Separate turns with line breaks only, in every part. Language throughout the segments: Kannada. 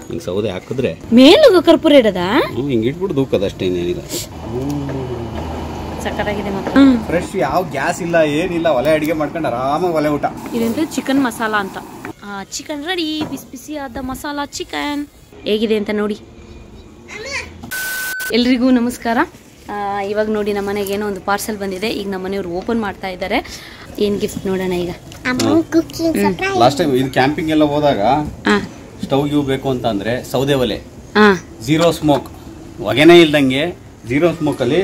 ಹಿಂಗೆ ಸೌದೆ ಹಾಕಿದ್ರೆ
ಮೇಲೂ ಕರ್ಪೂರ ಇಡದ
ಹ್ಮ್, ಹಿಂಗೆ ಇಟ್ಬಿಟ್ಟು ದೂಕದ ಅಷ್ಟೇನೇನಿಲ್ಲ
ಸಕ್ಕತ್ತಾಗಿದೆ ಮಾತ್ರ
ಫ್ರೆಶ್ ಯಾವ ಗ್ಯಾಸ್ ಇಲ್ಲ ಏನಿಲ್ಲ ಒಲೆ ಅಡಿಗೆ ಮಾಡ್ಕೊಂಡು ಆರಾಮಾಗಿ ಒಲೆ ಊಟ
ಇದಂದ್ರೆ ಚಿಕನ್ ಮಸಾಲ ಅಂತ ಚಿಕನ್ ರೆಡಿ ಬಿಸಿ ಬಿಸಿಯಾದ ಮಸಾಲ ಚಿಕನ್ ಹೇಗಿದೆ ಅಂತ ನೋಡಿ ಎಲ್ರಿಗೂ ನಮಸ್ಕಾರ ಆ, ಇವಾಗ ನೋಡಿ ನಮ್ಮ ಮನೆಗೆ ಏನೋ ಒಂದು ಪಾರ್ಸೆಲ್ ಬಂದಿದೆ ಈಗ ನಮ್ಮ ಮನೆಯವ್ರು ಓಪನ್ ಮಾಡ್ತಾ ಇದ್ದಾರೆ ಏನು ಗಿಫ್ಟ್ ನೋಡೋಣ ಈಗ
ಲಾಸ್ಟ್ ಟೈಮ್ ಇದು ಕ್ಯಾಂಪಿಂಗ್ ಎಲ್ಲ ಹೋದಾಗ
ಹಾಂ
ಸ್ಟವ್ ಗಿವ್ ಬೇಕು ಅಂತ ಅಂದ್ರೆ ಸೌದೆ ಒಲೆ
ಹಾಂ
ಝೀರೋ ಸ್ಮೋಕ್ ಹೊಗೆನೇ ಇಲ್ದಂಗೆ ಝೀರೋ ಸ್ಮೋಕಲ್ಲಿ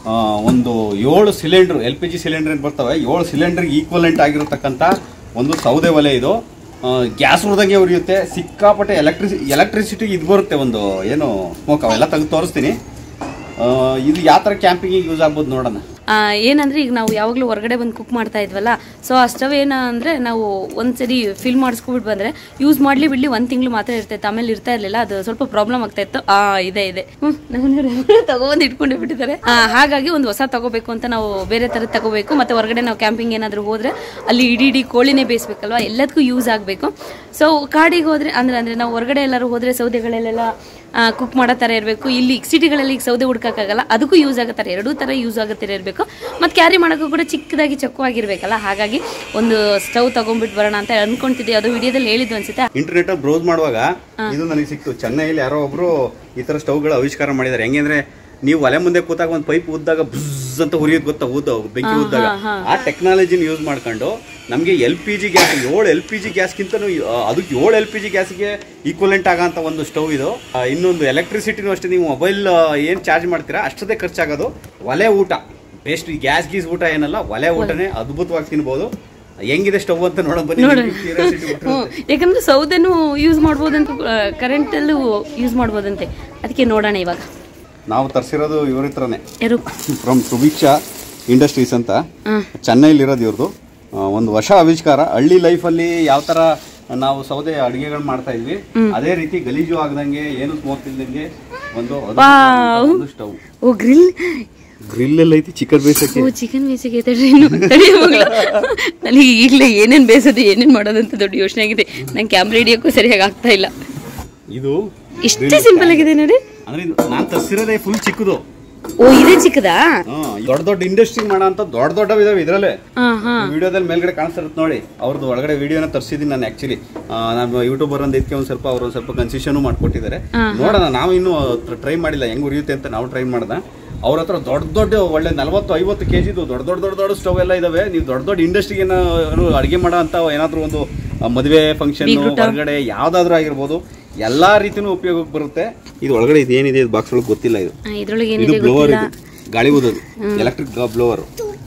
ಒಂದು ಏಳು cylinder L P G cylinder ಏನು ಬರ್ತವೆ ಏಳು ಸಿಲಿಂಡರ್ಗೆ ಈಕ್ವಲೆಂಟ್ ಆಗಿರತಕ್ಕಂಥ ಒಂದು ಸೌದೆ ಒಲೆ ಇದು ಗ್ಯಾಸ್ ಉಳ್ದಂಗೆ ಉರಿಯುತ್ತೆ ಸಿಕ್ಕಾಪಟ್ಟೆ ಎಲೆಕ್ಟ್ರಿಸಿ ಎಲೆಕ್ಟ್ರಿಸಿಟಿಗೆ ಇದು ಬರುತ್ತೆ ಒಂದು ಏನು ಸ್ಮೋಕ್ ಅವೆಲ್ಲ ತೆಗೆದು ತೋರಿಸ್ತೀನಿ ಆ, ಇದು ಯಾವ ಥರ ಕ್ಯಾಂಪಿಂಗಿಗೆ ಯೂಸ್ ಆಗ್ಬೋದು ನೋಡೋಣ
ಆ, ಏನಂದ್ರೆ ಈಗ ನಾವು ಯಾವಾಗಲೂ ಹೊರಗಡೆ ಬಂದು ಕುಕ್ ಮಾಡ್ತಾ ಇದ್ವಲ್ಲ ಸೊ ಆ ಸ್ಟವ್ ಏನಂದ್ರೆ ನಾವು ಒಂದ್ಸರಿ ಫಿಲ್ ಮಾಡಿಸ್ಕೊಬಿಟ್ಟು ಬಂದ್ರೆ ಯೂಸ್ ಮಾಡ್ಲಿ ಬಿಡ್ಲಿ ಒಂದ್ ತಿಂಗಳು ಮಾತ್ರ ಇರ್ತೈತೆ ಆಮೇಲೆ ಇರ್ತಾ ಇರ್ಲಿಲ್ಲ ಅದು ಸ್ವಲ್ಪ ಪ್ರಾಬ್ಲಮ್ ಆಗ್ತಾ ಇತ್ತು ಆ ಇದೆ ಇದೆ ಹ್ಮ್ ನಮ್ಮನೆಯವ್ರು ತಗೊಬಂದು ಇಟ್ಕೊಂಡೇ ಬಿಟ್ಟಿದ್ದಾರೆ ಆ, ಹಾಗಾಗಿ ಒಂದು ಹೊಸ ತಗೋಬೇಕು ಅಂತ ನಾವು ಬೇರೆ ತರ ತಗೋಬೇಕು ಮತ್ತೆ ಹೊರಗಡೆ ನಾವು ಕ್ಯಾಂಪಿಂಗ್ ಏನಾದ್ರು ಹೋದ್ರೆ ಅಲ್ಲಿ ಇಡೀ ಇಡೀ ಕೋಳಿನೇ ಬೇಯಿಸ್ಬೇಕಲ್ವಾ ಎಲ್ಲದಕ್ಕೂ ಯೂಸ್ ಆಗಬೇಕು ಸೊ ಕಾಡಿಗೆ ಹೋದ್ರೆ ಅಂದ್ರೆ ಅಂದ್ರೆ ನಾವು ಹೊರಗಡೆ ಎಲ್ಲರೂ ಹೋದ್ರೆ ಸೌದೆಗಳಲ್ಲೆಲ್ಲ ಕುಕ್ ಮಾಡೋ ಥರ ಇರಬೇಕು ಇಲ್ಲಿ ಸಿಟಿಗಳಲ್ಲಿ ಈಗ ಸೌದೆ ಹುಡ್ಕೋಕ್ಕಾಗಲ್ಲ ಅದಕ್ಕೂ ಯೂಸ್ ಆಗತ್ತಾರೆ ಎರಡೂ ಥರ ಯೂಸ್ ಆಗೋ ಥರ ಇರಬೇಕು ಮತ್ತು ಕ್ಯಾರಿ ಮಾಡೋಕ್ಕೂ ಕೂಡ ಚಿಕ್ಕದಾಗಿ ಚೊಕ್ಕವಾಗಿರ್ಬೇಕಲ್ಲ ಹಾಗಾಗಿ ಒಂದು ಸ್ಟವ್ ತಗೊಂಡ್ಬಿಟ್ಟು ಬರೋಣ ಅಂತ ಅನ್ಕೊಂತಿದ್ದೆ ಅದು ವಿಡಿಯೋದಲ್ಲಿ ಹೇಳಿದ್ದು ಅನ್ಸುತ್ತೆ
ಇಂಟರ್ನೆಟ್ ಬ್ರೌಸ್ ಮಾಡುವಾಗ ಇದು ನನಗೆ ಸಿಕ್ತು ಚೆನ್ನೈಲಿ ಯಾರೋ ಒಬ್ರು ಈ ತರ ಸ್ಟವ್ಗಳ ಆವಿಷ್ಕಾರ ಮಾಡಿದ್ದಾರೆ ಹೆಂಗಂದ್ರೆ ನೀವು ಒಲೆ ಮುಂದೆ ಕೂತಾಗ ಒಂದು ಪೈಪ್ ಉದ್ದಾಗ ಬುಸ್ ಅಂತ ಹುರಿಯೋದು ಗೊತ್ತಾ ಊದ ಬೆಂಕಿ ಉದ್ದಾಗ ಆ ಟೆಕ್ನಾಲಜಿನ ಯೂಸ್ ಮಾಡ್ಕೊಂಡು ನಮಗೆ ಎಲ್ ಪಿ ಜಿ ಗ್ಯಾಸ್ ಏಳು ಎಲ್ ಪಿ ಜಿ ಗ್ಯಾಸ್ಗಿಂತನೂ ಅದಕ್ಕೆ ಏಳು ಎಲ್ ಪಿ ಜಿ ಗ್ಯಾಸ್ಗೆ ಈಕ್ವಲೆಂಟ್ ಆಗಂತ ಒಂದು ಸ್ಟವ್ ಇದು ಆ, ಇನ್ನೊಂದು ಎಲೆಕ್ಟ್ರಿಸಿಟಿನೂ ಅಷ್ಟೇ ನೀವು ಮೊಬೈಲ್ ಏನು ಚಾರ್ಜ್ ಮಾಡ್ತೀರಾ ಅಷ್ಟದೇ ಖರ್ಚಾಗೋದು ಒಲೆ ಊಟ ಬೇಸ್ಟ್ ಗ್ಯಾಸ್ ಗೀಸ್ ಊಟ ಏನಲ್ಲ ಒಲೆ ಊಟನೇ ಅದ್ಭುತವಾಗಿ ತಿನ್ಬೋದು ಹೆಂಗಿದೆ ಸ್ಟವ್ ಅಂತ ನೋಡೋಣ ಬನ್ನಿ ನಿಮ್ಗೆ curiosity ಹುಟ್ಟಿರುತ್ತೆ.
ಹ್ಮ್. ಯಾಕಂದ್ರೆ ಸೌದೆನೂ ಯೂಸ್ ಮಾಡ್ಬೋದಂತ ಕರೆಂಟಲ್ಲೂ ಯೂಸ್ ಮಾಡ್ಬೋದಂತೆ ಅದಕ್ಕೆ ನೋಡೋಣ ಇವಾಗ
ನಾವು ತರಿಸಿರೋದು ಇವ್ರ ಹತ್ರನೇ
ಯಾರು
ಫ್ರಮ್ ಸುಭಿಕ್ಷಾ ಇಂಡಸ್ಟ್ರೀಸ್ ಅಂತ
ಹಾಂ
ಚೆನ್ನೈಲಿರೋದು ಇವ್ರದ್ದು ಆ, ಒಂದು ಹೊಸ ಆವಿಷ್ಕಾರ ಹಳ್ಳಿ ಲೈಫಲ್ಲಿ ಯಾವ ಥರ ನಾವು ಸೌದೆ ಅಡುಗೆಗಳು ಮಾಡ್ತಾ ಇದ್ವಿ ಅದೇ ರೀತಿ ಗಲೀಜು ಆಗದಂಗೆ ಏನು ಸ್ಮೋಕ್ ಇಲ್ದಂಗೆ ಒಂದು ಒಂದು ಸ್ಟವ್
ಓ ಗ್ರಿಲ್
ಗ್ರಿಲ್ ಎಲ್ಲ ಐತಿ ಚಿಕನ್ ಬೇಯಿಸಕ್ಕೆ
ಓ ಚಿಕನ್ ಬೇಯಿಸಕ್ಕೆ ತಡ್ರಿ ಇನ್ನು ತಡಿ ಹೋಗ್ಲಾ. ನನಗೆ ಈಗಲೇ ಏನೇನು ಬೇಯಿಸೋದು ಏನೇನು ಮಾಡೋದಂತ ದೊಡ್ಡ ಯೋಚನೆ ಆಗಿದೆ ನಂಗೆ ಕ್ಯಾಮ್ರಾ ಹಿಡಿಯೋಕ್ಕೂ ಸರಿಯಾಗಿ ಆಗ್ತಾ ಇಲ್ಲ
ಇದು
ಇಷ್ಟೇ ಸಿಂಪಲ್ ಆಗಿದೆ ನೋಡಿ
ಅಂದ್ರೆ ನಾನು ತರಿಸಿರೋದೇ ಫುಲ್ ಚಿಕ್ಕದು
ಓ ಇದೇ ಚಿಕ್ಕದಾ
ದೊಡ್ಡ ದೊಡ್ಡ ಇಂಡಸ್ಟ್ರಿ ಮಾಡೋ ಅಂತ ದೊಡ್ಡ ದೊಡ್ಡ ಇದಾವೆ ಇದರಲ್ಲೇ
ಹಾ ಹಾ
ವಿಡಿಯೋದಲ್ಲಿ ಮೇಲ್ಗಡೆ ಕಾಣಿಸ್ತಾ ಇರುತ್ತೆ ನೋಡಿ ಅವ್ರದ್ದು ಒಳಗಡೆ ವಿಡಿಯೋನ ತರಿಸಿದ್ದೀನಿ ನಾನು ಆಕ್ಚುಲಿ ನಾನು ಯೂಟ್ಯೂಬರ್ ಅಂತ ಇದಕ್ಕೆ ಒಂದು ಸ್ವಲ್ಪ ಅವರು ಒಂದು ಸ್ವಲ್ಪ ಕನ್ಸೆಷನ್ ಮಾಡ್ಕೊಟ್ಟಿದ್ದಾರೆ ನೋಡೋಣ ನಾವು ಇನ್ನೂ ಟ್ರೈ ಮಾಡಿಲ್ಲ ಹೆಂಗ್ ಉರಿಯುತ್ತೆ ಅಂತ ನಾವು ಟ್ರೈ ಮಾಡ್ದ ಅವ್ರ ಹತ್ರ ದೊಡ್ಡ ದೊಡ್ಡ ಒಳ್ಳೆ ನಲವತ್ತು ಐವತ್ತು ಕೆ ಜಿದು ದೊಡ್ಡ ದೊಡ್ಡ ದೊಡ್ಡ ದೊಡ್ಡ ಸ್ಟವ್ ಎಲ್ಲ ಇದಾವೆ ನೀವು ದೊಡ್ಡ ದೊಡ್ಡ ಇಂಡಸ್ಟ್ರಿಗೆ ಅಡುಗೆ ಮಾಡೋ ಅಂತ ಏನಾದರೂ ಒಂದು ಆ, ಮದುವೆ ಫಂಕ್ಷನ್ ಹೊರಗಡೆ ಯಾವ್ದಾದ್ರು ಆಗಿರ್ಬೋದು ಎಲ್ಲಾ ರೀತಿನೂ ಉಪಯೋಗಕ್ಕೆ ಬರುತ್ತೆ ಇದು ಒಳಗಡೆ ಇದು ಏನಿದೆ ಇದು ಬಾಕ್ಸ್ ಒಳಗೆ ಗೊತ್ತಿಲ್ಲ ಇದು
ಆ, ಇದ್ರೊಳಗೆ
ಇದು
ಏನಿದೆ
ಬ್ಲೋವರ್
ಗೊತ್ತಿಲ್ಲ
ಇದು ಗಾಳಿ ಊದೋದು ಎಲೆಕ್ಟ್ರಿಕ್ ಬ್ಲೋವರ್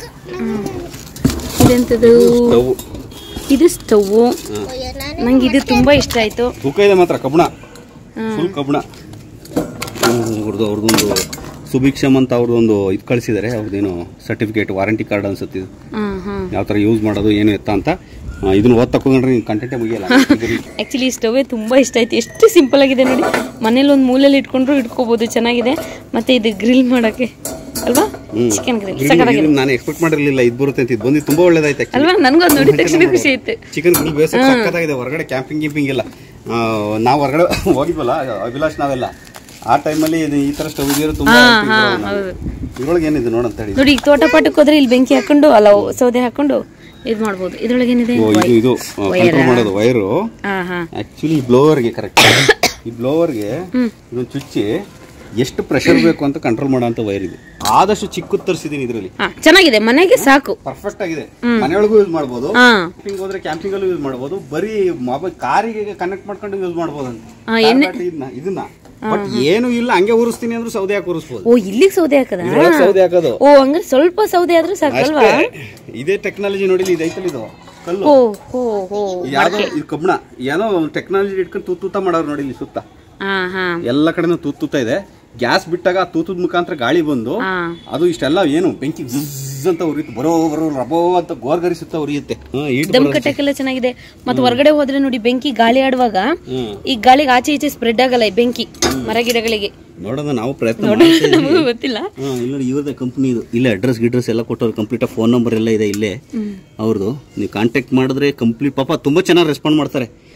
ಇದೆಂತದು
ಸ್ಟವ್
ಇದು ಸ್ಟವ್ ನಂಗೆ ಇದು ತುಂಬಾ ಇಷ್ಟ ಆಯ್ತು
ತೂಕ ಇದೆ ಮಾತ್ರ ಕಬ್ಬಣ ಫುಲ್ ಕಬ್ಬಣ ಅವ್ರದ್ದು ಅವ್ರದ್ದೊಂದು ಸುಭಿಕ್ಷಮ್ ಅಂತ ಅವ್ರದ್ದೊಂದು ಇದು ಕಳಿಸಿದ್ದಾರೆ ಅವ್ರದ್ದೇನು ಸರ್ಟಿಫಿಕೇಟ್ ವಾರಂಟಿ ಕಾರ್ಡ್ ಅನ್ಸುತ್ತೆ ಇದು
ಹಾ ಹಾ
ಯಾವ ಥರ ಯೂಸ್ ಮಾಡೋದು ಏನು ಎತ್ತ ಅಂತ ಆ, ಇದನ್ನ ಓದ್ ತಕೊಂಡ್ರೆ ಕಂಟೆಂಟೇ ಮುಗಿಯಲ್ಲ ಇದನ್ನ-
ಆಕ್ಚುಲಿ ಈ ಸ್ಟವ್ ತುಂಬಾ ಇಷ್ಟ ಆಯ್ತು ಎಷ್ಟು ಸಿಂಪಲ್ ಆಗಿದೆ ನೋಡಿ ಮನೇಲಿ ಒಂದು ಮೂಲೆಯಲ್ಲಿ ಇಟ್ಕೊಂಡ್ರು ಇಟ್ಕೋಬಹುದು ಚೆನ್ನಾಗಿದೆ ಮತ್ತೆ ಇದು ಗ್ರಿಲ್ ಮಾಡಕ್ಕೆ ಅಲ್ವಾ ಚಿಕನ್ ಗ್ರಿಲ್
Grill-
ಸಕ್ಕತ್ತಾಗಿದೆ
grill ನಾನು ಎಕ್ಸ್ಪೆಕ್ಟ್ ಮಾಡಿರಲಿಲ್ಲ ಇದು ಬರುತ್ತೆ ಅಂತ ಇದು ಬಂದು ತುಂಬಾ ಒಳ್ಳೇದಾಯ್ತು
ಅಲ್ವಾ ನನಗೂ ಅದು ನೋಡಿದ ತಕ್ಷಣ ಖುಷಿ ಆಯ್ತು
ಚಿಕನ್ ಗ್ರಿಲ್ ಬೇಸಕ್ಕೆ ಸಕ್ಕತ್ತಾಗಿದೆ ಹೊರಗಡೆ ಕ್ಯಾಂಪಿಂಗ್ ಗಿಂಪಿಂಗ್ ಇಲ್ಲ ಆ, ನಾವು ಹೊರಗಡೆ ಹೋಗಿದ್ವಲ್ಲ ಅಭಿಲಾಷ್ ನಾವೆಲ್ಲ ಆ ಟೈಮಲ್ಲಿ ಇದು ಈ ತರ ಸ್ಟವ್ ಇದೆಯೋ ತುಂಬಾ ಇದ್ರೊಳಗೆ ಏನಿದೆ ನೋಡಂತ ಹೇಳಿ
ನೋಡಿ ಈಗ ತೋಟ ಪಾಟಕ್ಕೆ ಹೋದ್ರೆ ಇಲ್ಲಿ ಬೆಂಕಿ ಹಾಕೊಂಡು ಅಲ್ಲ ಸೌದೆ ಹಾಕೊಂಡು ಇದು ಮಾಡ್ಬೋದು ಇದ್ರೊಳಗೆ ಏನಿದೆ
ಓ, ಇದು ಇದು ಕಂಟ್ರೋಲ್ ಮಾಡೋದು ವೈರು
ಹಾ ಹಾ
ಆಕ್ಚುಲಿ ಈ ಬ್ಲೋವರ್ಗೆ ಕರೆಕ್ಟ್ ಈ ಬ್ಲೋವರ್ಗೆ ಇದೊಂದು ಚುಚ್ಚಿ ಎಷ್ಟು ಪ್ರೆಷರ್ ಬೇಕು ಅಂತ ಕಂಟ್ರೋಲ್ ಮಾಡೋ ಅಂತ ವೈರ್ ಇದೆ ಆದಷ್ಟು ಚಿಕ್ಕದ್ ತರಿಸಿದೀನಿ ಇದರಲ್ಲಿ
ಹಾ ಚೆನ್ನಾಗಿದೆ ಮನೆಗೆ ಸಾಕು
ಪರ್ಫೆಕ್ಟ್ ಆಗಿದೆ ಮನೆಯೊಳಗೂ ಯೂಸ್ ಮಾಡ್ಬೋದು
ಹಾ
ಕ್ಯಾಂಪಿಂಗ್ ಹೋದ್ರೆ ಕ್ಯಾಂಪಿಂಗ್ ಅಲ್ಲೂ ಯೂಸ್ ಮಾಡ್ಬೋದು ಬರೀ ಮೊಬೈಲ್ ಕಾರಿಗೆ ಕನೆಕ್ಟ್ ಮಾಡ್ಕೊಂಡು ಯೂಸ್ ಮಾಡ್ಬೋದು ಅಂತ
ಆ,
Car battery ಇದನ್ನ ಇದನ್ನ ಬಟ್ ಏನು ಇಲ್ಲ ಹಂಗೆ ಉರಿಸ್ತೀನಿ ಅಂದ್ರೆ ಸೌದೆ ಹಾಕಿ ಉರಿಸ್ಬೋದು
ಓ ಇಲ್ಲಿಗೆ ಸೌದೆ ಹಾಕದ
ಇದ್ರೊಳಗೆ ಸೌದೆ ಹಾಕೋದು
ಓ ಹಂಗಾರೆ ಸ್ವಲ್ಪ ಸೌದೆ ಆದ್ರೂ ಸಾಕಲ್ವಾ
ಅಷ್ಟೇ ಇದೇ ಟೆಕ್ನಾಲಜಿ ನೋಡಿ ಇದು ಐತಲ್ಲ ಇದು ಕಲ್ಲು
ಓ ಹೋ ಹೋ
ಇದು ಯಾವ್ದೋ ಇದು ಕಬ್ಬಣ ಏನೋ ಟೆಕ್ನಾಲಜಿ ಇಟ್ಕೊಂಡು ತೂತ್ ತೂತ ಮಾಡೋರು ನೋಡಿ ಇಲ್ಲಿ ಸುತ್ತ
ಹಾ ಹಾ
ಎಲ್ಲ ಕಡೆನೂ ತೂತ್ ತೂತ ಇದೆ ಗ್ಯಾಸ್ ಬಿಟ್ಟಾಗ ಆ ತೂತದ ಮುಖಾಂತರ ಗಾಳಿ ಬಂದು
ಹಾ
ಅದು ಇಷ್ಟೆಲ್ಲ ಏನು ಬೆಂಕಿ ಝುಜ್ ಅಂತ ಉರಿಯುತ್ತೆ ಬರೋ ಬರೋ ರಬೋ ಅಂತ ಗೋರ್ಗರಿಸುತ್ತಾ ಉರಿಯುತ್ತೆ ಹ್ಮ್, ಈಟ್
ದಮ್ ಕಟ್ಟಕ್ಕೆಲ್ಲ ಚೆನ್ನಾಗಿದೆ ಮತ್ತೆ ಹೊರಗಡೆ ಹೋದ್ರೆ ನೋಡಿ ಬೆಂಕಿ ಗಾಳಿ ಆಡುವಾಗ
ಹ್ಮ್.
ಈ ಗಾಳಿಗೆ ಆಚೆ ಈಚೆ ಸ್ಪ್ರೆಡ್ ಆಗಲ್ಲ ಈ ಬೆಂಕಿ ಮರ ಗಿಡಗಳಿಗೆ
ನೋಡೋಣ ನಾವು ಪ್ರಯತ್ನ ಮಾಡ್ತಾ ಇದ್ದೀವಿ.
ನಮಗೂ ಗೊತ್ತಿಲ್ಲ
ಹಾ ಇಲ್ಲ ನೋಡಿ ಇವ್ರದೇ ಕಂಪ್ನಿ ಇದು ಇಲ್ಲೇ ಅಡ್ರೆಸ್ ಗಿಡ್ರೆಸ್ ಎಲ್ಲ ಕೊಟ್ಟವ್ರು ಕಂಪ್ಲೀಟ್ ಫೋನ್ ನಂಬರ್ ಎಲ್ಲ ಇದೆ ಇಲ್ಲೇ ಅವ್ರದ್ದು ನೀವು ಕಾಂಟ್ಯಾಕ್ಟ್ ಮಾಡಿದ್ರೆ ಕಂಪ್ಲೀಟ್ ಪಾಪ ತುಂಬಾ ಚೆನ್ನಾಗಿ ರೆಸ್ಪಾಂಡ್ ಮಾಡ್ತಾರೆ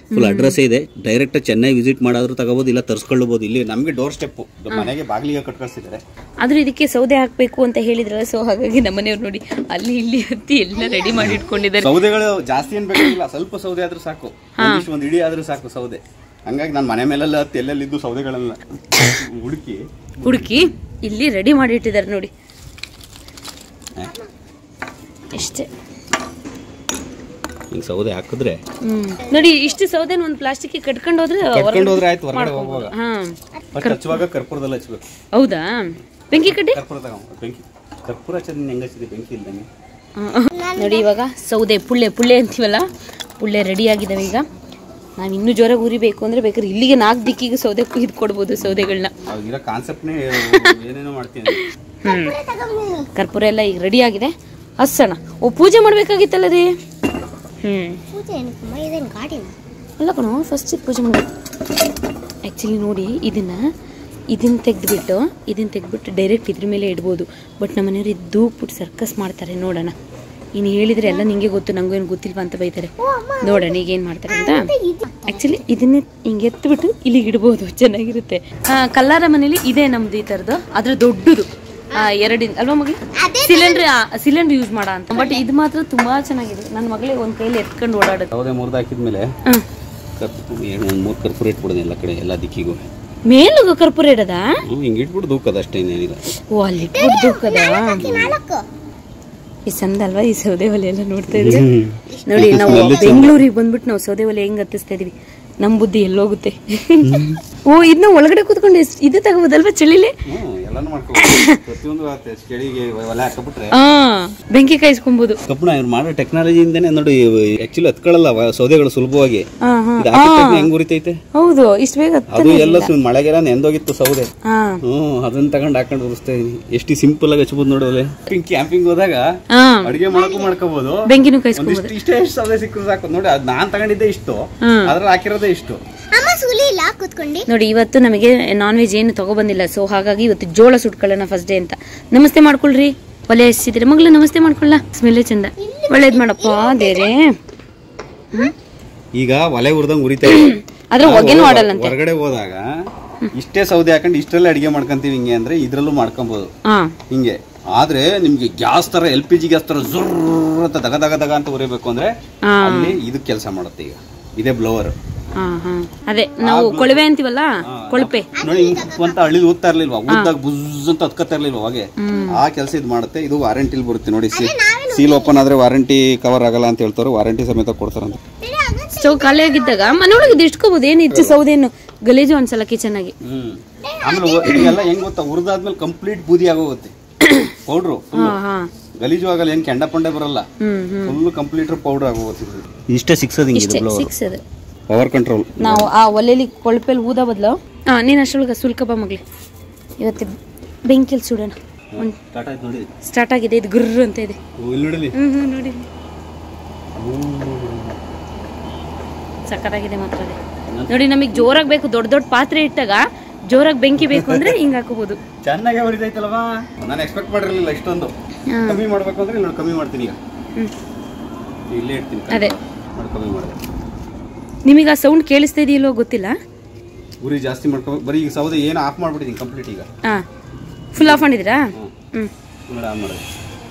ಫುಲ್ ಅಡ್ರೆಸ್ ಇದೆ ಡೈರೆಕ್ಟ್ ಚೆನ್ನೈ ವಿಸಿಟ್ ಮಾಡಾದ್ರೂ ತಗೋಬಹುದು ಇಲ್ಲ ತರಿಸ್ಕೊಳ್ಳಬಹುದು ಇಲ್ಲಿ ನಮಗೆ ಡೋರ್ ಸ್ಟೆಪ್ ಮನೆಗೆ ಬಾಗಿಲಿಗೆ ಕಟ್ ಕಳಿಸಿದ್ದಾರೆ
ಆದ್ರೆ ಇದಕ್ಕೆ ಸೌದೆ ಹಾಕ್ಬೇಕು ಅಂತ ಹೇಳಿದ್ರಲ್ಲ ಸೊ ಹಾಗಾಗಿ ನಮ್ಮನೆಯವ್ರು ನೋಡಿ ಅಲ್ಲಿ ಇಲ್ಲಿ ಹತ್ತಿ ಎಲ್ಲ ರೆಡಿ ಮಾಡಿ ಇಟ್ಕೊಂಡಿದ್ದಾರೆ
ಸೌದೆಗಳು ಜಾಸ್ತಿ ಏನ್ ಬೇಕಾಗಿಲ್ಲ ಸ್ವಲ್ಪ ಸೌದೆ ಆದ್ರೂ ಸಾಕು ಒಂದಿಷ್ಟು ಒಂದ್ ಇಡೀ ಆದ್ರೂ ಸಾಕು ಸೌದೆ ಹಂಗಾಗಿ ನಾನು ಮನೆ ಮೇಲೆಲ್ಲ ಹತ್ತಿ ಎಲ್ಲೆಲ್ಲಿದ್ದು ಸೌದೆಗಳೆಲ್ಲ ಹುಡುಕಿ
ಹುಡುಕಿ ಇಲ್ಲಿ ರೆಡಿ ಮಾಡಿ ಇಟ್ಟಿದ್ದಾರೆ ನೋಡಿ ಇಷ್ಟೇ
ಹಿಂಗ್ ಸೌದೆ ಹಾಕಿದ್ರೆ
ಹ್ಮ್ ನೋಡಿ ಇಷ್ಟು ಸೌದೆನ ಒಂದು ಪ್ಲಾಸ್ಟಿಕ್ ಕಟ್ಕೊಂಡು ಹೋದ್ರೆ
ಕಟ್ಕೊಂಡು ಹೋದ್ರೆ ಆಯ್ತು ಹೊರಗಡೆ ಹೋಗುವಾಗ
ಹಾ
ಫಸ್ಟ್ ಹಚ್ಚುವಾಗ ಕರ್ಪೂರದಲ್ಲಿ ಹಚ್ಬೇಕು
ಹೌದಾ ಬೆಂಕಿ ಕಡ್ಡಿ
ಕರ್ಪೂರ ತಗೊಂಡು ಬೆಂಕಿ ಕರ್ಪೂರ ಹಚ್ಚೋದು ಹೆಂಗ್ ಹಚ್ಚಿದೆ ಬೆಂಕಿ ಇಲ್ದಂಗೆ
ಆ, ನೋಡಿ ಇವಾಗ ಸೌದೆ ಪುಳ್ಳೆ ಪುಳ್ಳೆ ಅಂತೀವಲ್ಲ ಪುಳ್ಳೆ ರೆಡಿ ಆಗಿದಾವೆ ಈಗ ನಾವು ಇನ್ನೂ ಜೋರಾಗಿ ಉರಿಬೇಕು ಅಂದ್ರೆ ಬೇಕಾದ್ರೆ ಇಲ್ಲಿಗೆ ನಾಲ್ಕು ದಿಕ್ಕಿಗೆ ಸೌದೆ ಕುಯ್ದು ಕೊಡ್ಬೋದು ಸೌದೆಗಳನ್ನ
ಅವಾಗಿರೋ ಕಾನ್ಸೆಪ್ಟ್ನೇ ಏನೇನೋ ಮಾಡ್ತೀನಿ
ಹ್ಮ್ ಕರ್ಪೂರ ಎಲ್ಲ ಈಗ ರೆಡಿ ಆಗಿದೆ ಹಸ್ಸೋಣ ಓ ಪೂಜೆ ಮಾಡ್ಬೇಕಾಗಿತ್ತಲ್ಲ ರೀ ಹ್ಮ್
ಪೂಜೆ ಏನಕ್ಕಮ್ಮ ಇದೇನು ಗಾಡಿನ
ಅಲ್ಲ ಕಣೋ ಫಸ್ಟ್ ಪೂಜೆ ಮಾಡಬೇಕು ಆ್ಯಕ್ಚುಲಿ ನೋಡಿ ಇದನ್ನ ಇದನ್ನ ತೆಗೆದ್ಬಿಟ್ಟು ಇದನ್ನ ತೆಗೆದ್ಬಿಟ್ಟು ಡೈರೆಕ್ಟ್ ಇದ್ರ ಮೇಲೆ ಇಡ್ಬೋದು ಬಟ್ ನಮ್ಮ ಮನೆಯವ್ರು ಇದು ದೂಕ್ಬಿಟ್ಟು ಸರ್ಕಸ್ ಮಾಡ್ತಾರೆ ನೋಡೋಣ ಇನ್ನು ಹೇಳಿದ್ರೆ ಎಲ್ಲ ನಿಂಗೆ ಗೊತ್ತು ನಂಗೂ ಏನು ಗೊತ್ತಿಲ್ವಾ ಅಂತ ಬೈತಾರೆ ನೋಡೋಣ ಈಗ ಏನು ಮಾಡ್ತಾರೆ ಅಂತ ಆ್ಯಕ್ಚುಲಿ ಇದನ್ನೇ ಹಿಂಗೆ ಎತ್ಬಿಟ್ಟು ಇಲ್ಲಿಗೆ ಇಡ್ಬೋದು ಚೆನ್ನಾಗಿರುತ್ತೆ ಆ, ಕಲ್ಲಾರ ಮನೇಲಿ ಇದೆ ನಮ್ದು ಈ ಥರದ್ದು ಆದ್ರೆ ದೊಡ್ಡದು ಆ, ಎರಡಿಂದ ಅಲ್ವಾ ಮಗಳು ಸಿಲಿಂಡ್ರ್ ಸಿಲಿಂಡರ್ ಯೂಸ್ ಮಾಡ ಅಂತ ಬಟ್ ಇದು ಮಾತ್ರ ತುಂಬಾ ಚೆನ್ನಾಗಿದೆ ನನ್ನ ಮಗಳಿಗೆ ಒಂದ್ ಕೈಲಿ ಎತ್ಕೊಂಡು ಓಡಾಡುತ್ತೆ
ಸೌದೆ ಮುರಿದು ಹಾಕಿದ್ಮೇಲೆ
ಹ್ಮ್.
ಕರ್ಪೂರ ಒಂದು ಮೂರು ಕರ್ಪೂರ ಇಟ್ಬಿಡೋದು ಎಲ್ಲ ಕಡೆ ಎಲ್ಲ ದಿಕ್ಕಿಗೂ
ಮೇಲೂ ಕರ್ಪೂರ ಇಡದ
ಹ್ಞೂ ಹಿಂಗೆ ಇಟ್ಬಿಟ್ಟು ದೂಕದ ಅಷ್ಟೇ ಏನಿಲ್ಲ
ಓ ಅಲ್ಲಿ ಇಟ್ಬಿಟ್ಟು ದೂಕದ
ನಾಲ್ಕು
ಈ ಸಂದ ಅಲ್ವಾ ಈ ಸೌದೆ ಒಲೆ ಎಲ್ಲ ನೋಡ್ತಾ ಇದ್ರೆ ನೋಡಿ ನಾವು ಬೆಂಗಳೂರಿಗೆ ಬಂದ್ಬಿಟ್ಟು ನಾವು ಸೌದೆ ಒಲೆ ಹೆಂಗ್ ಹತ್ತಿಸ್ತಾ ಇದೀವಿ ನಮ್ ಬುದ್ಧಿ ಎಲ್ಲೋಗುತ್ತೆ ಓ ಇದನ್ನ ಒಳಗಡೆ ಕೂತ್ಕೊಂಡು ಎಷ್ಟ್- ಇದು ತಗೋಬೋದಲ್ವಾ ಚಳಿಲಿ
ಹ್ಞೂ ಎಲ್ಲನೂ ಮಾಡ್ಕೋಬೋದು ಪ್ರತಿಯೊಂದು ಆಗುತ್ತೆ ಚಳಿಗೆ ಒಲೆ ಹಾಕಬಿಟ್ರೆ
ಆ ಬೆಂಕಿ ಕಾಯಿಸ್ಕೊಬಹುದು
ಕಬ್ಬಣ ಇವ್ರು ಮಾಡೋ ಟೆಕ್ನಾಲಜಿಯಿಂದನೇ ನೋಡಿ ಆಕ್ಚುಲಿ ಹತ್ಕೊಳ್ಳಲ್ಲ ವ- ಸೌದೆಗಳು ಸುಲಭವಾಗಿ
ಹಾ ಹಾ
ಇದು ಹಾಕಿದ ಹೆಂಗ್ ಉರಿತೈತೆ
ಹೌದು ಇಷ್ಟು ಬೇಗ ಹತ್ತ-
ಅದು ಎಲ್ಲ ಸು- ಮಳೆಗೆಲ್ಲ ನೆಂದೋಗಿತ್ತು ಸೌದೆ
ಹಾ
ಹ್ಮ್ ಅದನ್ನ ತಗೊಂಡ್ ಹಾಕೊಂಡು ಉರಿಸ್ತಾ ಇದೀನಿ ಎಷ್ಟು ಸಿಂಪಲ್ ಆಗಿ ಹಚ್ಬೋದು ನೋಡೋಲೆ ಕ್ಯಾಂಪಿಂಗ್ ಹೋದಾಗ
ಹಾ
ಅಡಿಗೆ ಮಾಡಕ್ಕೂ ಮಾಡ್ಕೋಬಹುದು
ಬೆಂಕಿನೂ ಕಾಯಿಸ್ಕೊಬಹುದು
ಒಂದಿಷ್ಟು ಇಷ್ಟೇ ಎಷ್ಟು ಸೌದೆ ಸಿಕ್ಕರು ಸಾಕು ನೋಡಿ ಅದ್ ನಾನ್ ತಗೊಂಡಿದ್ದೆ ಇಷ್ಟು
ಹ್ಮ್.
ಅದ್ರಲ್ಲಿ ಹಾಕಿರೋದೇ ಇಷ್ಟು
ಅಮ್ಮ ಸುಲಿ ಇಲ್ಲ ಕೂತ್ಕೊಂಡು
ನೋಡಿ ಇವತ್ತು ನಮಗೆ ನಾನ್ ವೆಜ್ ಏನು ತಗೊಬಂದಿಲ್ಲ ಸೊ ಹಾಗಾಗಿ ಇವತ್ತು ಜೋಳ ಸುಟ್ಕೊಳ್ಳೋಣ ಫಸ್ಟ್ ಡೇ ಅಂತ ನಮಸ್ತೆ ಮಾಡ್ಕೊಳ್ರಿ ಒಲೆ ಹಚ್ಚಿದ್ರೆ ಮಗಳು ನಮಸ್ತೆ ಮಾಡ್ಕೊಳ್ಳ ಸ್ಮೆಲ್ಲೇ ಚಂದ ಒಳ್ಳೇದ್ ಮಾಡಪ್ಪ ದೇರೆ
ಈಗ ಒಲೆ ಉರ್ದಂಗ್ ಉರಿತಾ ಇದೆ
ಆದ್ರೆ
ನಾವು
ಹೊಗೆನೂ ಆಡಲ್ಲಂತೆ
ಹೊರಗಡೆ ಹೋದಾಗ ಇಷ್ಟೇ ಸೌದೆ ಹಾಕೊಂಡು ಇಷ್ಟರಲ್ಲೇ ಅಡಿಗೆ ಮಾಡ್ಕೊಂತೀವಿ ಹಿಂಗೆ ಅಂದ್ರೆ ಇದ್ರಲ್ಲೂ ಮಾಡ್ಕೊಬಹುದು
ಹಾ
ಹಿಂಗೆ ಆದ್ರೆ ನಿಮ್ಗೆ ಗ್ಯಾಸ್ ತರ ಎಲ್ ಪಿ ಜಿ ಗ್ಯಾಸ್ ತರ ಜುರ್ ಅಂತ ದಗ ದಗ ದಗ ಅಂತ ಉರಿಬೇಕು ಅಂದ್ರೆ
ಹಾ.
ಅಲ್ಲಿ ಇದು ಕೆಲಸ ಮಾಡುತ್ತೆ ಈಗ ಇದೇ ಬ್ಲೋವರ್
ಹಾ ಹಾ ಅದೇ ನಾವು ಕೊಳವೆ ಅಂತೀವಲ್ಲ ಕೊಳಪೆ
ನೋಡಿ ಹಿಂಗ್ ಅಂತ ಹಳ್ಳಿ ಊದ್ತಾ ಇರ್ಲಿಲ್ವಾ ಊದ್ದಾಗ ಬುಜ್ ಅಂತ ಹತ್ಕೊತಾ ಇರ್ಲಿಲ್ವಾ ಅವಾಗೆ ಆ ಕೆಲಸ ಇದು ಮಾಡುತ್ತೆ ಇದು ವಾರಂಟಿಲಿ ಬರುತ್ತೆ ನೋಡಿ ಸೀಲ್ ಓಪನ್ ಆದ್ರೆ ವಾರಂಟಿ ಕವರ್ ಆಗಲ್ಲ ಅಂತ ಹೇಳ್ತಾರೆ ವಾರಂಟಿ ಸಮೇತ ಕೊಡ್ತಾರಂತ
ಸ್ಟವ್ ಖಾಲಿ ಆಗಿದ್ದಾಗ ಮನೆಯೊಳಗೆ ಇದು ಇಟ್ಕೋಬಹುದು ಏನು ಹೆಚ್ಚು ಸೌದೆಯನ್ನು ಗಲೀಜು ಅನ್ಸಲ್ಲ ಕಿಚನ್ ಆಗಿ
ಹ್ಮ್ ಆಮೇಲೆ ಒ- ಇದೆಲ್ಲ ಹೆಂಗ್ ಗೊತ್ತಾ ಉರಿದಾದ್ಮೇಲೆ ಕಂಪ್ಲೀಟ್ ಬೂದಿ ಆಗೋಗುತ್ತೆ ಪೌಡ್ರು
ಹಾ ಹಾ
ಗಲೀಜು ಆಗಲ್ಲ ಏನ್ ಕೆಂಡ ಪಂಡೆ ಬರಲ್ಲ
ಹ್ಮ್ ಹ್ಮ್
ಫುಲ್ ಕಂಪ್ಲೀಟ್ ಪೌಡರ್ ಆಗೋಗುತ್ತೆ ಇಷ್ಟೇ ಸಿಕ್ಸೋದು
ಇಷ್ಟೇ ಸಿಕ್ಸ್ ಅದು
ಪವರ್ ಕಂಟ್ರೋಲ್
ನಾವು ಆ ಒಲೆಲಿ ಕೊಳಪೆಲಿ ಊದ ಬದಲು ಹಾ ನೀನು ಅಷ್ಟೊಳಗೆ ಸುಲ್ಕಬ್ಬ ಮಗ್ಲಿ ಇವತ್ತು ಬೆಂಕಿಲಿ ಸುಡೋಣ ಒಂದು
ಸ್ಟಾರ್ಟ್ ಆಯ್ತು ನೋಡಿ
ಸ್ಟಾರ್ಟ್ ಆಗಿದೆ ಇದು ಗುರ್ರ್ ಅಂತ ಇದೆ
ಓ, ಇಲ್ಲಿ ನೋಡಿಲಿ
ಹ್ಮ್ ಹ್ಮ್ ನೋಡಿ ಸಖತ್ತಾಗಿದೆ ಮಾತ್ರ ಅದೇ. ನೋಡಿ ನಮಗೆ ಜೋರಾಗಿ ಬೇಕು ದೊಡ್ಡ ದೊಡ್ಡ ಪಾತ್ರೆ ಇಟ್ಟಾಗ ಜೋರಾಗಿ ಬೆಂಕಿ ಬೇಕು ಅಂದ್ರೆ ಹಿಂಗ್ ಹಾಕೋಬಹುದು
ಚೆನ್ನಾಗಿ ಹೊರಿದೈತಲ್ವಾ ನಾನು ಎಕ್ಸ್ಪೆಕ್ಟ್ ಮಾಡಿರಲಿಲ್ಲ ಇಷ್ಟೊಂದು ಕಮ್ಮಿ ಮಾಡ್ಬೇಕು ಅಂದ್ರೆ ಇಲ್ಲಿ ಕಮ್ಮಿ ಮಾಡ್ತೀನಿ ಈಗ
ಹ್ಮ್.
ಇಲ್ಲೇ ಇಡ್ತೀನಿ
ಅದೇ.
ಮಾಡಿ ಕಮ್ಮಿ ಮಾಡಿದೆ
ನಿಮಗೆ ಆ ಸೌಂಡ್ ಕೇಳಿಸ್ತಾ ಇದೆಯಲ್ಲೋ ಗೊತ್ತಿಲ್ಲ
ಉರಿ ಜಾಸ್ತಿ ಮಾಡ್ಕೋಬೇಕು ಬರೀ ಈಗ ಸೌದೆ ಏನು ಆಫ್ ಮಾಡ್ಬಿಟ್ಟಿದ್ದೀನಿ ಕಂಪ್ಲೀಟ್ ಈಗ
ಹಾ ಫುಲ್ ಆಫ್ ಮಾಡಿದ್ರಾ ಹ್ಮ್
ನೋಡಿ ಆನ್ ಮಾಡಿದೆ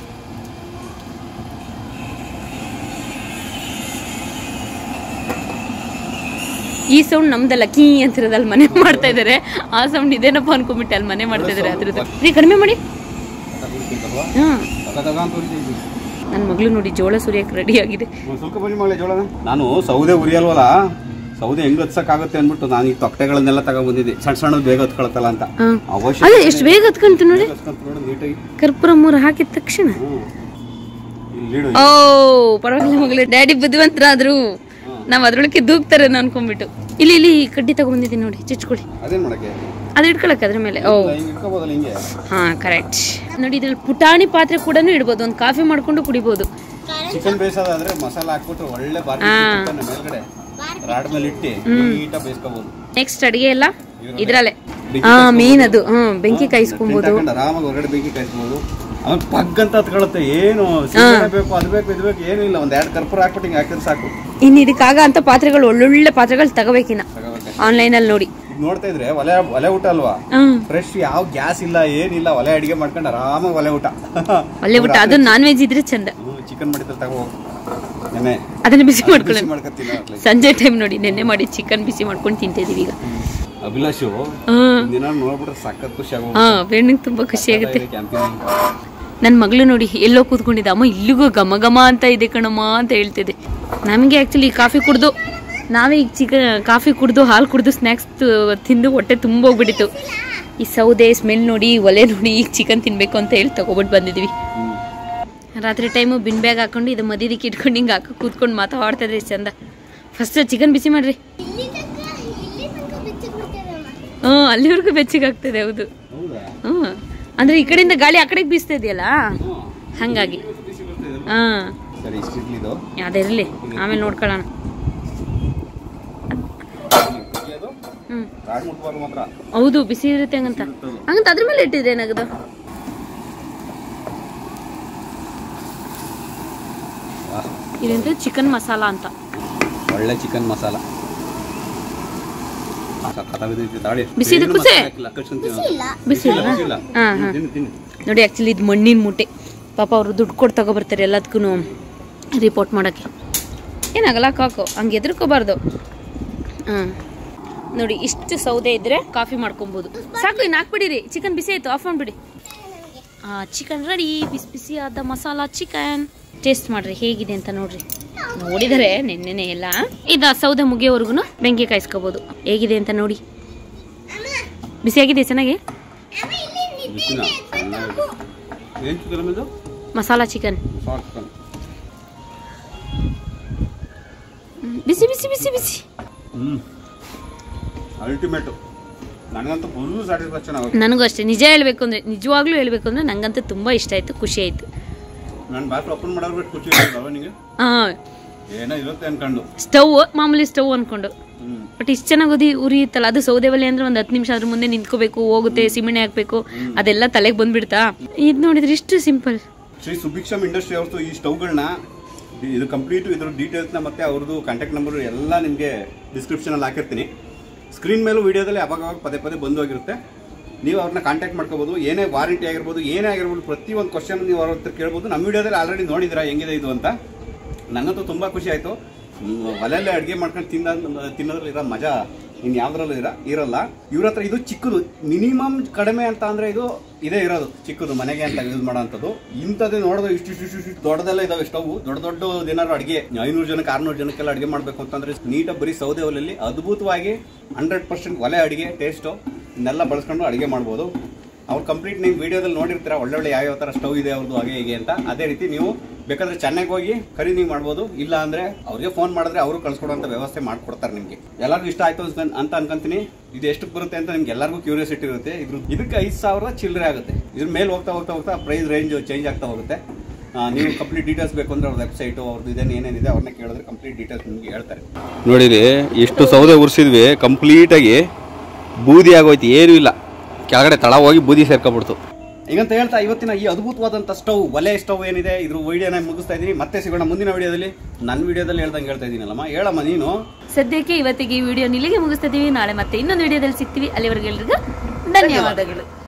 ಈ ಸೌಂಡ್ ನಮ್ದಲ್ಲ ಕೀ ಅಂತಿರೋದು ಅಲ್ಲಿ ಮನೆ ಮಾಡ್ತಾ ಇದಾರೆ ಆ ಸೌಂಡ್ ಇದೇನಪ್ಪ ಅನ್ಕೊಂಬಿಟ್ಟೆ ಅಲ್ಲಿ ಮನೆ ಮಾಡ್ತಾ ಇದಾರೆ ಅದ್ರದ್ದು ರೀ ಕಡಿಮೆ ಮಾಡಿ ಹಾ
ತಗ ತಗ ಅಂತ ಉರಿತೈತಿ
ನನ್ನ ಮಗಳು ನೋಡಿ ಜೋಳ ಸುರಿಯಕ್ಕೆ ರೆಡಿ ಆಗಿದೆ
ಒಂದು ಸ್ವಲ್ಪ ಬನ್ನಿ ಮಳೆ ಜೋಳನ ನಾನು ಸೌದೆ ಉರಿಯಲ್ವಲ್ಲ ಸೌದೆ ಹೆಂಗ್ ಹತ್ಸಕ್ಕಾಗುತ್ತೆ ಅಂದ್ಬಿಟ್ಟು ನಾನು ಈ ತೊಟ್ಟೆಗಳನ್ನೆಲ್ಲ ತಗೊಂಡ್ಬಂದಿದ್ದೆ ಸಣ್ಣ ಸಣ್ಣದು ಬೇಗ ಹತ್ಕೊಳತ್ತಲ್ಲ ಅಂತ
ಹಾ
ಅವಶ್ಯ
ಅದೇ ಎಷ್ಟು ಬೇಗ ಹತ್ಕೊಂತು ನೋಡಿ
ಹತ್ಕೊಂತ ನೋಡಿ ನೀಟಾಗಿ
ಕರ್ಪೂರ ಮೂರು ಹಾಕಿದ ತಕ್ಷಣ
ಹ್ಞೂ ಇಲ್ಲಿ ಇಡು
ಓ ಪರವಾಗಿಲ್ಲ ಮಗಳೇ ಡ್ಯಾಡಿ ಬುದ್ಧಿವಂತರಾದ್ರು ನಾವ್ ಅದ್ರೊಳಗೆ ದೂಕ್ತಾರೆ ಅನ್ಕೊಂಡ್ಬಿಟ್ಟು ಇಲ್ಲಿ ಇಲ್ಲಿ ಈ ಕಡ್ಡಿ ತಗೊಂಡ್ಬಂದಿದ್ದೀನಿ ನೋಡಿ ಚುಚ್ಕೊಳ್ಳಿ
ಅದೇನ್ ಮಾಡಕ್ಕೆ
ಅದು ಇಟ್ಕೊಳಕ್ಕೆ ಅದ್ರ ಮೇಲೆ ಓ
ಹಿಂಗೆ ಇಟ್ಕೋಬೋದಲ್ಲ ಹಿಂಗೆ
ಹಾ ಕರೆಕ್ಟ್ ನೋಡಿ ಇದ್ರಲ್ಲಿ ಪುಟಾಣಿ ಪಾತ್ರೆ ಕೂಡ ಇಡ್ಬೋದು ಒಂದು ಕಾಫಿ ಮಾಡ್ಕೊಂಡು ಕುಡಿಬೋದು
ಚಿಕನ್ ಬೇಯಿಸೋದಾದ್ರೆ ಮಸಾಲ ಹಾಕ್ಬಿಟ್ಟು ಒಳ್ಳೆ ಬಾರಿ ಚಿಕನ್ ಮೇಲ್ಗಡೆ ರಾಡ್ ಮೇಲೆ ಇಟ್ಟು ನೀಟಾಗಿ ಬೇಯಿಸ್ಕೋಬಹುದು
ನೆಕ್ಸ್ಟ್ ಅಡಿಗೆ ಎಲ್ಲ ಇದ್ರಲ್ಲೇ ಹಾ ಮೇನ್ ಅದು ಹ್ಮ್ ಬೆಂಕಿ ಕಾಯಿಸ್ಕೊಬೋದು
ಹಾಕೊಂಡು ಆರಾಮಾಗಿ ಹೊರಗಡೆ ಬೆಂಕಿ ಕಾಯಿಸ್ಬೋದು ಅವ್ನು ಪಗ್ ಅಂತ ಹತ್ಕೊಳುತ್ತೆ ಏನು ಸೀಸೆ ಬೇಕು ಅದು ಬೇಕು ಇದು ಬೇಕು ಏನೂ ಇಲ್ಲ ಒಂದ್ ಎರಡು ಕರ್ಪೂರ ಹಾಕ್ಬಿಟ್ಟು ಹಿಂಗೆ ಹಾಕಿದ್ರೆ ಸಾಕು
ಇನ್ನು ಇದಕ್ಕಾಗ ಅಂತ ಪಾತ್ರೆಗಳು ಒಳ್ಳೊಳ್ಳೆ ಪಾತ್ರೆಗಳು ತಗೋಬೇಕಿನ
ತಗೋಬೇಕು.
ಆನ್ಲೈನಲ್ಲಿ ನೋಡಿ
ಇದ್ ನೋಡ್ತಾ ಇದ್ರೆ ಒಲೆ ಒಲೆ ಊಟ ಅಲ್ವಾ
ಹ್ಮ್
ಫ್ರೆಶ್ ಯಾವ ಗ್ಯಾಸ್ ಇಲ್ಲ ಏನಿಲ್ಲ ಒಲೆ ಅಡಿಗೆ ಮಾಡ್ಕೊಂಡು ಆರಾಮಾಗಿ ಒಲೆ ಊಟ
ಒಳ್ಳೆ ಊಟ ಅದು ನಾನ್ ವೆಜ್ ಇದ್ರೆ ಚಂದ
ಚಿಕನ್ ಮಾಡಿದ್ರೆ ತಗೋ ನೆನೆ
ಅದನ್ನ ಬಿಸಿ ಮಾಡ್ಕೊಳ್ಳೋಣ
ಬಿಸಿ ಮಾಡ್ಕೊತೀನಿ ಅಟ್ಲೀಸ್ಟ್.
ಸಂಜೆ ಟೈಮ್ ನೋಡಿ ನೆನ್ನೆ ಮಾಡಿ ಚಿಕನ್ ಬಿಸಿ ಮಾಡ್ಕೊಂಡು ತಿಂತಿದೀವಿ ಈಗ
ಅಭಿಲಾಷು
ಹ್ಮ್
ದಿನ ನೋಡ್ಬಿಟ್ರೆ ಸಖತ್ ಖುಷಿ ಆಗೋ
ಹಾ ಬೆಣ್ಣಿಗೆ ತುಂಬಾ ಖುಷಿ ಆಗುತ್ತೆ
ಕ್ಯಾಂಪಿಂಗ್
ನನ್ನ ಮಗಳು ನೋಡಿ ಎಲ್ಲೋ ಕೂತ್ಕೊಂಡಿದ್ದ ಅಮ್ಮ ಇಲ್ಲಿಗೂ ಘಮ ಘಮ ಅಂತ ಇದೆ ಕಣಮ್ಮ ಅಂತ ಹೇಳ್ತಿದ್ದೆ ನಮಗೆ ಆ್ಯಕ್ಚುಲಿ ಕಾಫಿ ಕುಡ್ದು ನಾವೇ ಈಗ ಚಿಕನ್ ಕಾಫಿ ಕುಡ್ದು ಹಾಲು ಕುಡ್ದು ಸ್ನ್ಯಾಕ್ಸ್ ತಿಂದು ಹೊಟ್ಟೆ ತುಂಬ ಹೋಗ್ಬಿಟ್ಟಿತ್ತು ಈ ಸೌದೆ ಸ್ಮೆಲ್ ನೋಡಿ ಒಲೆ ನೋಡಿ ಈಗ ಚಿಕನ್ ತಿನ್ಬೇಕು ಅಂತ ಹೇಳಿ ತಗೊಬಿಟ್ಟು ಬಂದಿದ್ವಿ ರಾತ್ರಿ ಟೈಮು ಬಿನ್ ಬ್ಯಾಗ್ ಹಾಕೊಂಡು ಇದು ಮದಿದಕ್ಕೆ ಇಟ್ಕೊಂಡು ಹಿಂಗೆ ಹಾಕಿ ಕೂತ್ಕೊಂಡು ಮಾತಾಡ್ತಾ ಇದ್ರಿ ಚಂದ ಫಸ್ಟ್ ಚಿಕನ್ ಬಿಸಿ ಮಾಡ್ರಿ
ಇಲ್ಲಿ ತನಕ ಇಲ್ಲಿ ತನಕ ಬೆಚ್ಚಗ್ಬಿಡ್ತದಮ್ಮ.
ಹ್ಞೂ ಅಲ್ಲಿವರೆಗೂ ಬೆಚ್ಚಗೆ ಆಗ್ತದೆ ಹೌದು
ಹೌದಾ
ಹ್ಞೂ ಅಂದರೆ ಈ ಕಡೆಯಿಂದ ಗಾಳಿ ಆ ಕಡೆಗೆ ಬೀಸ್ತಾ ಇದೆಯಲ್ಲ ಹಾಗಾಗಿ ಹಾಂ
ಸರಿ ಇಷ್ಟಿರ್ಲಿ ಇದು
ಅದಿರಲಿ ಆಮೇಲೆ ನೋಡ್ಕೊಳ್ಳೋಣ
ಅದು
ಹ್ಞೂ
ರಾಡ್ ಮುಟ್ಬಾರ್ದು ಮಾತ್ರ
ಹೌದು ಬಿಸಿ ಇರುತ್ತೆ ಹಂಗಂತ ಹಂಗಂತ ಅದ್ರ ಮೇಲೆ ಇಟ್ಟಿದೆ ನಗದು
ವಾಹ್.
ಇದಂತೂ ಚಿಕನ್ ಮಸಾಲ ಅಂತ
ಒಳ್ಳೆ ಚಿಕನ್ ಮಸಾಲ ಸಖತ್ತಾಗಿದೈತೆ ತಾಳಿ
ಬಿಸಿ ಇದೆ
ಏನು
ಕುಸೆ?
ಮಸಾಲೆ ಹಾಕಿಲ್ಲ, ಕಳ್ಸ್ಕೊಂಡ್ ತಿನ್ನೋದು.
ಇಲ್ಲ
ಬಿಸಿ
ಇಲ್ಲ,
ಅಲ್ವಾ
ಬಿಸಿ ಇಲ್ಲ.
ಹಾಂ ಹಾಂ
ತಿನ್ನು, ತಿನ್ನು.
ನೋಡಿ ಆ್ಯಕ್ಚುಲಿ ಇದು ಮಣ್ಣಿನ ಮೂಟೆ ಪಾಪ ಅವರು ದುಡ್ಡು ಕೊಟ್ಟು ತಗೊಬರ್ತಾರೆ ಎಲ್ಲದಕ್ಕೂ ರಿಪೋರ್ಟ್ ಮಾಡೋಕ್ಕೆ ಏನಾಗಲ್ಲ ಕಾಕು ಹಂಗೆ ಎದುರ್ಕೋಬಾರ್ದು ಹಾಂ ನೋಡಿ ಇಷ್ಟು ಸೌದೆ ಇದ್ರೆ ಕಾಫಿ ಮಾಡ್ಕೊಬೋದು ಸಾಕು ಇನ್ನು ಹಾಕ್ಬಿಡಿರಿ ಚಿಕನ್ ಬಿಸಿ ಆಯ್ತು ಆಫ್ ಮಾಡ್ಬಿಡಿ ಹಾಂ ಚಿಕನ್ ರೆಡಿ ಬಿಸಿ ಬಿಸಿ ಆದ ಮಸಾಲ ಚಿಕನ್ ಟೇಸ್ಟ್ ಮಾಡ್ರಿ ಹೇಗಿದೆ ಅಂತ ನೋಡ್ರಿ ನೋಡಿದರೆ ನೆನ್ನೆನೆ ಎಲ್ಲ ಇದು ಸೌದೆ ಮುಗಿಯೋವರೆಗೂ ಬೆಂಕಿ ಕಾಯಿಸ್ಕೋಬೋದು ಹೇಗಿದೆ ಅಂತ ನೋಡಿ ಬಿಸಿಯಾಗಿದೆ ಚೆನ್ನಾಗಿ
ಅಮ್ಮ, ಇಲ್ಲಿ ನಿದ್ದೆ
ಬಿಸಿನಾ? ಚೆನ್ನಾಗಿದೆ. ಏನ್ ಚಿಕನ್ ಇದು
ಮಸಾಲ ಚಿಕನ್
ಸಾಕು ಚಿಕನ್.
ಬಿಸಿ ಬಿಸಿ ಬಿಸಿ ಬಿಸಿ
ಹ್ಮ್ ಅಲ್ಟಿಮೇಟು ನನಗಂತೂ ಫುಲ್ ಸ್ಯಾಟಿಸ್ಫ್ಯಾಕ್ಷನ್ ಆಗುತ್ತೆ
ನನಗೂ ಅಷ್ಟೇ ನಿಜ ಹೇಳ್ಬೇಕು ಅಂದ್ರೆ ನಿಜವಾಗ್ಲೂ ಹೇಳ್ಬೇಕು ಅಂದ್ರೆ ನಂಗಂತೂ ತುಂಬಾ ಇಷ್ಟ ಆಯ್ತು ಖುಷಿ ಆಯ್ತು
ನಾನು ಬಾಟ್ಲು ಓಪನ್ ಮಾಡೋರು ಬಿಟ್ಟು ಖುಷಿ ಇರ್ತದಲ್ವ ನಿಮಗೆ
ಹಾ
ಏನೋ ಇರುತ್ತೆ ಅನ್ಕೊಂಡು
ಸ್ಟವ್ ಮಾಮೂಲಿ ಸ್ಟವ್ ಅನ್ಕೊಂಡು
ಹ್ಮ್
ಬಟ್ ಇಷ್ಟು ಚೆನ್ನಾಗಿ ಉದಿ ಉರಿಯುತ್ತಲ್ಲ ಅದು ಸೌದೆ ಒಲೆ ಅಂದ್ರೆ ಒಂದು ಹತ್ತು ನಿಮಿಷ ಅದ್ರ ಮುಂದೆ ನಿಂತ್ಕೋಬೇಕು ಹೋಗುತ್ತೆ ಸಿಮೆಣೆ ಹಾಕ್ಬೇಕು ಅದೆಲ್ಲ ತಲೆಗೆ ಬಂದ್ಬಿಡ್ತಾ ಇದು ನೋಡಿದ್ರೆ ಇಷ್ಟು ಸಿಂಪಲ್
ಶ್ರೀ ಸುಭಿಕ್ಷಮ್ ಇಂಡಸ್ಟ್ರಿ ಅವ್ರದ್ದು ಈ ಸ್ಟವ್ಗಳನ್ನ ಇದು ಕಂಪ್ಲೀಟ್ ಇದ್ರ ಡೀಟೇಲ್ಸ್ನ ಮತ್ತೆ ಅವ್ರದ್ದು ಕಾಂಟ್ಯಾಕ್ಟ್ ನಂಬರ್ ಎಲ್ಲ ನಿಮಗೆ ಡಿಸ್ಕ್ರಿಪ್ಷನಲ್ಲಿ ಹಾಕಿರ್ತೀನಿ ಸ್ಕ್ರೀನ್ ಮೇಲೂ ವಿಡಿಯೋದಲ್ಲಿ ಅವಾಗ ಅವಾಗ ಪದೇ ಪದೇ ಬಂದು ಹೋಗಿರುತ್ತೆ ನೀವು ಅವ್ರನ್ನ ಕಾಂಟ್ಯಾಕ್ಟ್ ಮಾಡ್ಕೋಬೋದು ಏನೇ ವಾರಂಟಿ ಆಗಿರ್ಬೋದು ಏನೇ ಆಗಿರ್ಬೋದು ಪ್ರತಿಯೊಂದು ಕ್ವಶನ್ ನೀವು ಅವ್ರ ಹತ್ರ ಕೇಳ್ಬೋದು ನಮ್ಮ ವಿಡಿಯೋದಲ್ಲಿ ಆಲ್ರೆಡಿ ನೋಡಿದಿರಾ ಹೆಂಗಿದೆ ಇದು ಅಂತ ನನಗಂತೂ ತುಂಬ ಖುಷಿ ಆಯಿತು ಒಲೆಯಲ್ಲೇ ಅಡುಗೆ ಮಾಡ್ಕೊಂಡು ತಿನ್ನ ತಿನ್ನೋದ್ರಲ್ಲಿ ಇರೋ ಮಜಾ ಇನ್ನು ಯಾವ್ದ್ರಲ್ಲೂ ಇರ ಇರಲ್ಲ ಇವ್ರ ಹತ್ರ ಇದು ಚಿಕ್ಕದು ಮಿನಿಮಮ್ ಕಡಿಮೆ ಅಂತ ಅಂದ್ರೆ ಇದು ಇದೇ ಇರೋದು ಚಿಕ್ಕದು ಮನೆಗೆ ಅಂತ ಯೂಸ್ ಮಾಡೋಂಥದ್ದು ಇಂಥದ್ದು ನೋಡೋದು ಇಷ್ಟು ಇಷ್ಟು ಇಷ್ಟು ಇಷ್ಟು ದೊಡ್ಡದೆಲ್ಲ ಇದಾವೆ ಸ್ಟವ್ ದೊಡ್ಡ ದೊಡ್ಡ ಏನಾದ್ರು ಅಡುಗೆ ಐನೂರು ಜನಕ್ಕೆ ಆರ್ನೂರು ಜನಕ್ಕೆಲ್ಲ ಅಡುಗೆ ಮಾಡಬೇಕು ಅಂತಂದ್ರೆ ನೀಟಾಗಿ ಬರೀ ಸೌದೆ ಒಲೆಯಲ್ಲಿ ಅದ್ಭುತವಾಗಿ ಹಂಡ್ರೆಡ್ ಪರ್ಸೆಂಟ್ ಒಲೆ ಅಡುಗೆ ಟೇಸ್ಟು ಇದನ್ನೆಲ್ಲ ಬಳಸ್ಕೊಂಡು ಅಡುಗೆ ಮಾಡ್ಬೋದು ಅವ್ರು ಕಂಪ್ಲೀಟ್ ನೀವು ವಿಡಿಯೋದಲ್ಲಿ ನೋಡಿರ್ತೀರ ಒಳ್ಳೊಳ್ಳೆ ಯಾವ್ಯಾವ ಥರ ಸ್ಟವ್ ಇದೆ ಅವ್ರದ್ದು ಹಾಗೆ ಹೀಗೆ ಅಂತ ಅದೇ ರೀತಿ ನೀವು ಬೇಕಾದ್ರೆ ಚೆನ್ನಾಗಿ ಹೋಗಿ ಖರೀದಿ ಮಾಡ್ಬೋದು ಇಲ್ಲ ಅಂದ್ರೆ ಅವ್ರಿಗೆ ಫೋನ್ ಮಾಡಿದ್ರೆ ಅವರು ಕಳ್ಸ್ಕೊಡುವಂಥ ವ್ಯವಸ್ಥೆ ಮಾಡ್ಕೊಡ್ತಾರೆ ನಿಮಗೆ ಎಲ್ಲರಿಗೂ ಇಷ್ಟ ಆಯ್ತು ಅನ್ಸ್ಕೊಂಡ್- ಅಂತ ಅನ್ಕೊಂತೀನಿ ಇದು ಎಷ್ಟಕ್ಕೆ ಬರುತ್ತೆ ಅಂತ ನಿಮ್ಗೆ ಎಲ್ಲರಿಗೂ ಕ್ಯೂರಿಯಾಸಿಟಿ ಇರುತ್ತೆ ಇದ್ರ ಇದಕ್ಕೆ ಐದು ಸಾವಿರ ಚಿಲ್ಲರೆ ಆಗುತ್ತೆ ಇದ್ರ ಮೇಲೆ ಹೋಗ್ತಾ ಹೋಗ್ತಾ ಹೋಗ್ತಾ ಪ್ರೈಸ್ ರೇಂಜ್ ಚೇಂಜ್ ಆಗ್ತಾ ಹೋಗುತ್ತೆ ಆ, ನೀವು ಕಂಪ್ಲೀಟ್ ಡೀಟೇಲ್ಸ್ ಬೇಕು ಅಂದ್ರೆ ಅವ್ರ ವೆಬ್ಸೈಟು ಅವ್ರದ್ದು ಇದೇನು ಏನೇನಿದೆ ಅವ್ರನ್ನ ಕೇಳಿದ್ರೆ ಕಂಪ್ಲೀಟ್ ಡೀಟೇಲ್ಸ್ ನಿಮಗೆ ಹೇಳ್ತಾರೆ ನೋಡಿರಿ ಎಷ್ಟು ಸೌದೆ ಉರಿಸಿದ್ವಿ ಕಂಪ್ಲೀಟಾಗಿ ಬೂದಿ ಆಗೋಯ್ತು ಏನೂ ಇಲ್ಲ ಕೆಳಗಡೆ ತಳ ಹೋಗಿ ಬೂದಿ ಸೇರ್ಕೊಬಿಡ್ತು ಈಗಂತ ಹೇಳ್ತಾ ಇವತ್ತಿನ ಈ ಅದ್ಭುತವಾದಂಥ ಸ್ಟವ್ ಒಲೆ ಸ್ಟವ್ ಏನಿದೆ ಇದ್ರ ವಿಡಿಯೋನ ಮುಗಿಸ್ತಾ ಇದ್ದೀನಿ ಮತ್ತೆ ಸಿಗೋಣ ಮುಂದಿನ ವಿಡಿಯೋದಲ್ಲಿ ನನ್ನ ವಿಡಿಯೋದಲ್ಲಿ ಹೇಳ್ದಂಗೆ ಹೇಳ್ತಾ ಇದ್ದೀನಲ್ಲಮ್ಮ ಹೇಳಮ್ಮ ನೀನು
ಸದ್ಯಕ್ಕೆ ಇವತ್ತಿಗೆ ಈ ವಿಡಿಯೋ ಇಲ್ಲಿಗೆ ಮುಗಿಸ್ತಾ ಇದೀವಿ ನಾಳೆ ಮತ್ತೆ ಇನ್ನೊಂದು ವಿಡಿಯೋದಲ್ಲಿ ಸಿಗ್ತೀವಿ ಅಲ್ಲಿವರೆಗೆ ಎಲ್ರಿಗೂ ಧನ್ಯವಾದಗಳು